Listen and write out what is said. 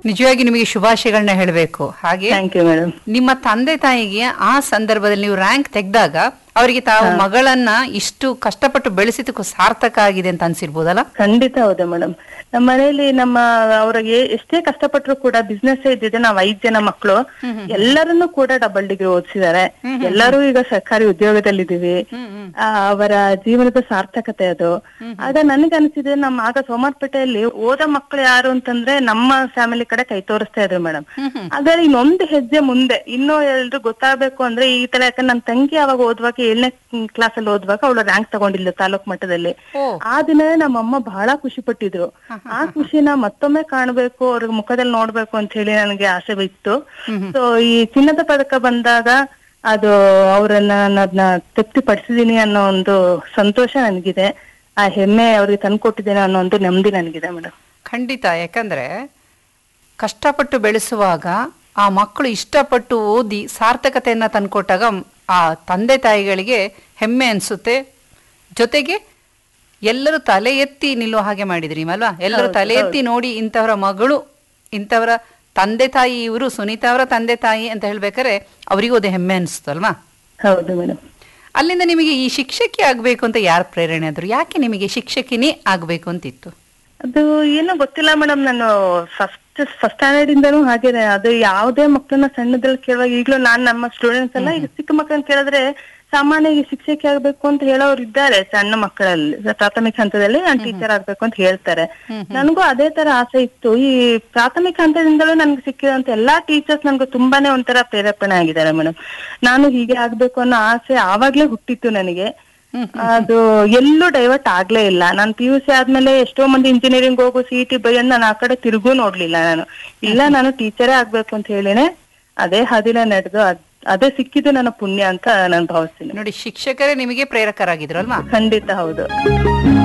ನಿಜವಾಗಿ ನಿಮಗೆ ಶುಭಾಶಯಗಳನ್ನ ಹೇಳಬೇಕು ಹಾಗೆ ಥ್ಯಾಂಕ್ ಯು ಮೇಡಮ್ ನಿಮ್ಮ ತಂದೆ ತಾಯಿಗೆ ಆ ಸಂದರ್ಭದಲ್ಲಿ ನೀವು ರ್ಯಾಂಕ್ ತೆಗೆದಾಗ ಅವರಿಗೆ ತಾವು ಮಗಳನ್ನ ಇಷ್ಟು ಕಷ್ಟಪಟ್ಟು ಬೆಳೆಸಿದಕ್ಕೂ ಸಾರ್ಥಕ ಆಗಿದೆ ಅಂತ ಅನ್ಸಿರ್ಬೋದಲ್ಲ ಖಂಡಿತ ಹೌದು ಮೇಡಮ್ ನಮ್ಮ ಮನೆಯಲ್ಲಿ ನಮ್ಮ ಅವ್ರಿಗೆ ಎಷ್ಟೇ ಕಷ್ಟಪಟ್ಟರು ಕೂಡ ಬಿಸ್ನೆಸ್ ಇದ್ದಿದೆ ನಾವ್ ಐದ್ ಜನ ಮಕ್ಕಳು ಎಲ್ಲರನ್ನು ಕೂಡ ಡಬಲ್ ಡಿಗ್ರಿ ಓದಿಸಿದ್ದಾರೆ ಎಲ್ಲರೂ ಈಗ ಸರ್ಕಾರಿ ಉದ್ಯೋಗದಲ್ಲಿದ್ದೀವಿ ಆ, ಅವರ ಜೀವನದ ಸಾರ್ಥಕತೆ ಅದು ಆಗ ನನಗೆ ಅನಿಸಿದೆ ನಮ್ಮ ಆಗ ಸೋಮವಾರಪೇಟೆಯಲ್ಲಿ ಓದ ಮಕ್ಕಳು ಯಾರು ಅಂತಂದ್ರೆ ನಮ್ಮ ಫ್ಯಾಮಿಲಿ ಕಡೆ ಕೈ ತೋರಿಸ್ತಾ ಇದ್ರು ಮೇಡಮ್ ಆದ್ರೆ ಇನ್ನೊಂದು ಹೆಜ್ಜೆ ಮುಂದೆ ಇನ್ನೂ ಎಲ್ರು ಗೊತ್ತಾಗ್ಬೇಕು ಅಂದ್ರೆ ಈ ತರ ಯಾಕಂದ್ರೆ ನನ್ ತಂಗಿ ಅವಾಗ ಓದುವಾಗ ಏಳನೇ ಕ್ಲಾಸ್ ಅಲ್ಲಿ ಓದುವಾಗ ಅವಳು ರ್ಯಾಂಕ್ ತಗೊಂಡಿಲ್ಲ ತಾಲೂಕ್ ಮಟ್ಟದಲ್ಲಿ ಓ. ಆ ದಿನ ನಮ್ಮಮ್ಮ ಬಹಳ ಖುಷಿ ಪಟ್ಟಿದ್ರು ಆ ಖುಷಿನ ಮತ್ತೊಮ್ಮೆ ಕಾಣ್ಬೇಕು ಅವ್ರಿಗೆ ಮುಖದಲ್ಲಿ ನೋಡ್ಬೇಕು ಅಂತ ಹೇಳಿ ನನಗೆ ಆಸೆ ಇತ್ತು ಸೊ ಈ ಚಿನ್ನದ ಪದಕ ಬಂದಾಗ ಅದು ಅವರನ್ನ ಅದನ್ನ ತೃಪ್ತಿ ಪಡಿಸಿದೀನಿ ಅನ್ನೋ ಒಂದು ಸಂತೋಷ ನನಗಿದೆ ಆ ಹೆಮ್ಮೆ ಅವ್ರಿಗೆ ತಂದ್ಕೊಟ್ಟಿದ್ದೇನೆ ಅನ್ನೋ ಒಂದು ನೆಮ್ಮದಿ ನನಗಿದೆ ಮೇಡಮ್ ಖಂಡಿತ ಯಾಕಂದ್ರೆ ಕಷ್ಟಪಟ್ಟು ಬೆಳೆಸುವಾಗ ಆ ಮಕ್ಕಳು ಇಷ್ಟಪಟ್ಟು ಓದಿ ಸಾರ್ಥಕತೆಯನ್ನ ತಂದ್ಕೊಟ್ಟಾಗ ಆ ತಂದೆ ತಾಯಿಗಳಿಗೆ ಹೆಮ್ಮೆ ಅನ್ಸುತ್ತೆ ಜೊತೆಗೆ ಎಲ್ಲರೂ ತಲೆ ಎತ್ತಿ ನಿಲ್ಲುವ ಹಾಗೆ ಮಾಡಿದ್ರಿ ಅಲ್ವಾ ಎಲ್ಲರೂ ತಲೆ ಎತ್ತಿ ನೋಡಿ ಇಂಥವರ ಮಗಳು ಇಂಥವರ ತಂದೆ ತಾಯಿ ಇವರು ಸುನೀತಾ ಅವರ ತಂದೆ ತಾಯಿ ಅಂತ ಹೇಳ್ಬೇಕಾದ್ರೆ ಅವರಿಗೂ ಅದು ಹೆಮ್ಮೆ ಅನಿಸ್ತು ಅಲ್ವಾ ಹೌದು ಮೇಡಮ್ ಅಲ್ಲಿಂದ ನಿಮಗೆ ಈ ಶಿಕ್ಷಕಿ ಆಗ್ಬೇಕು ಅಂತ ಯಾರು ಪ್ರೇರಣೆ ಆದ್ರು ಯಾಕೆ ನಿಮಗೆ ಶಿಕ್ಷಕಿನೇ ಆಗ್ಬೇಕು ಅಂತಿತ್ತು ಅದು ಏನೋ ಗೊತ್ತಿಲ್ಲ ಮೇಡಮ್ ನಾನು ಫಸ್ಟ್ ಫಸ್ಟ್ ಸ್ಟ್ಯಾಂಡರ್ಡ್ ಇಂದನೂ ಹಾಗೇನೆ ಅದು ಯಾವುದೇ ಮಕ್ಕಳನ್ನ ಸಣ್ಣದ್ರಲ್ಲಿ ಕೇಳುವಾಗ ಈಗ್ಲೂ ನಾನ್ ನಮ್ಮ ಸ್ಟೂಡೆಂಟ್ಸ್ ಎಲ್ಲ ಈಗ ಚಿಕ್ಕ ಮಕ್ಕಳನ್ನ ಕೇಳಿದ್ರೆ ಸಾಮಾನ್ಯ ಈ ಶಿಕ್ಷಕಿ ಆಗ್ಬೇಕು ಅಂತ ಹೇಳೋರು ಇದ್ದಾರೆ ಸಣ್ಣ ಮಕ್ಕಳಲ್ಲಿ ಪ್ರಾಥಮಿಕ ಹಂತದಲ್ಲಿ ನಾನು ಟೀಚರ್ ಆಗ್ಬೇಕು ಅಂತ ಹೇಳ್ತಾರೆ ನನಗೂ ಅದೇ ತರ ಆಸೆ ಇತ್ತು ಈ ಪ್ರಾಥಮಿಕ ಹಂತದಿಂದಲೂ ನನ್ಗೆ ಸಿಕ್ಕಿದಂತ ಎಲ್ಲಾ ಟೀಚರ್ಸ್ ನನ್ಗೆ ತುಂಬಾನೇ ಒಂಥರ ಪ್ರೇರೇಪಣೆ ಆಗಿದ್ದಾರೆ ಮೇಡಮ್ ನಾನು ಹೀಗೆ ಆಗ್ಬೇಕು ಅನ್ನೋ ಆಸೆ ಆವಾಗ್ಲೇ ಹುಟ್ಟಿತ್ತು ನನಗೆ ಅದು ಎಲ್ಲೂ ಡೈವರ್ಟ್ ಆಗ್ಲೇ ಇಲ್ಲ ನಾನು ಪಿ ಯು ಸಿ ಆದ್ಮೇಲೆ ಎಷ್ಟೋ ಮಂದಿ ಇಂಜಿನಿಯರಿಂಗ್ ಹೋಗು ಸಿ ಟಿ ಬೈ ಅಂತ ನಾನು ಆ ಕಡೆ ತಿರುಗೂ ನೋಡ್ಲಿಲ್ಲ ನಾನು ಇಲ್ಲ ನಾನು ಟೀಚರೇ ಆಗ್ಬೇಕು ಅಂತ ಹೇಳಿನೇ ಅದೇ ಹಾದಿನ ನಡೆದು ಅದೇ ಸಿಕ್ಕಿದ್ದು ನನ್ನ ಪುಣ್ಯ ಅಂತ ನಾನು ಭಾವಿಸ್ತೀನಿ ನೋಡಿ ಶಿಕ್ಷಕರೇ ನಿಮಗೆ ಪ್ರೇರಕರಾಗಿದ್ರು ಅಲ್ವಾ ಖಂಡಿತ ಹೌದು